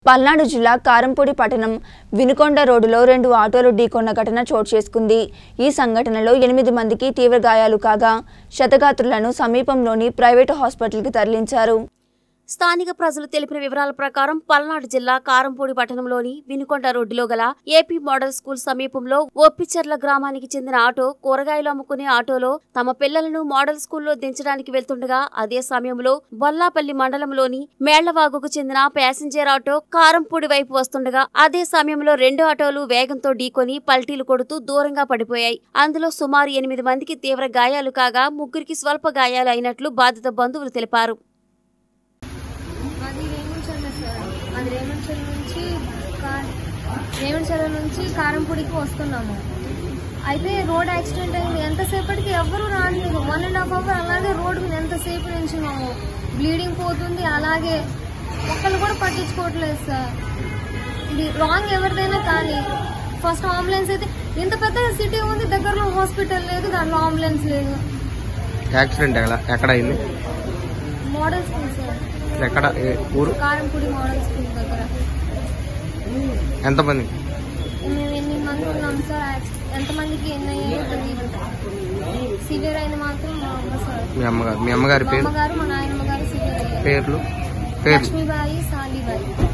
పల్నాడు జిల్లా కారంపూడి పట్టణం వినుకొండ రోడ్డులో రెండు ఆటోలు ఢీకొన్న ఘటన చోటు చేసుకుంది ఈ సంఘటనలో ఎనిమిది మందికి తీవ్ర గాయాలు కాగా శతగాత్రులను సమీపంలోని ప్రైవేటు హాస్పిటల్కి తరలించారు స్థానిక ప్రజలు తెలిపిన వివరాల ప్రకారం పల్నాడు జిల్లా కారంపూడి పట్టణంలోని వినుకొండ రోడ్డులో గల ఏపీ మోడల్ స్కూల్ సమీపంలో ఒప్పిచెర్ల గ్రామానికి చెందిన ఆటో కూరగాయలు అమ్ముకునే ఆటోలో తమ పిల్లలను మోడల్ స్కూల్లో దించడానికి వెళ్తుండగా అదే సమయంలో బొల్లాపల్లి మండలంలోని మేళ్లవాగుకు చెందిన ప్యాసింజర్ ఆటో కారంపూడి వైపు వస్తుండగా అదే సమయంలో రెండు ఆటోలు వేగంతో ఢీకొని పల్టీలు కొడుతూ దూరంగా పడిపోయాయి అందులో సుమారు ఎనిమిది మందికి తీవ్ర గాయాలు కాగా ముగ్గురికి స్వల్ప గాయాలు అయినట్లు బాధిత బంధువులు తెలిపారు మాది రేమంచర్ల సార్ మాది రేమంచర్ల నుంచి కా- రేమంచర్ల నుంచి కారంపూడికి వస్తున్నాము అయితే రోడ్ యాక్సిడెంట్ అయింది ఎంతసేపటికి ఎవ్వరూ రాలేదు వన్ అండ్ హాఫ్ అవర్ అలాగే రోడ్ మీద ఎంతసేపు నించున్నాము బ్లీడింగ్ పోతుంది అలాగే ఒక్కళ్ళు కూడా పట్టించుకోవట్లేదు సార్ ఇది రాంగ్ ఎవరిదైనా కానీ ఫస్ట్ అంబులెన్స్ అయితే ఇంత పెద్ద సిటీ ఉంది దగ్గరలో హాస్పిటల్ లేదు దాంట్లో అంబులెన్స్ లేదు యాక్సిడెంట్ ఎక్కడ ఎక్కడ అయింది మోడల్ స్కూల్ సార్ ఎక్కడ ఏ ఊరు కారంపూడి మోడల్ స్కూల్ దగ్గర ఎంతమంది మేము ఎన్ని మంది ఉన్నాం సార్ యాక్సి- ఎంతమందికి ఎన్ని అయ్యాయో తెలియదు సివియర్ అయింది మాత్రం మా అమ్మ సార్ మీ అమ్మగారు మీ అమ్మగారి మా పేరు అమ్మగారు మా నాయనమ్మ గారు సివియర్ అయ్యారు పేర్లు పేర్లు లక్ష్మీబాయి సాలిబాయి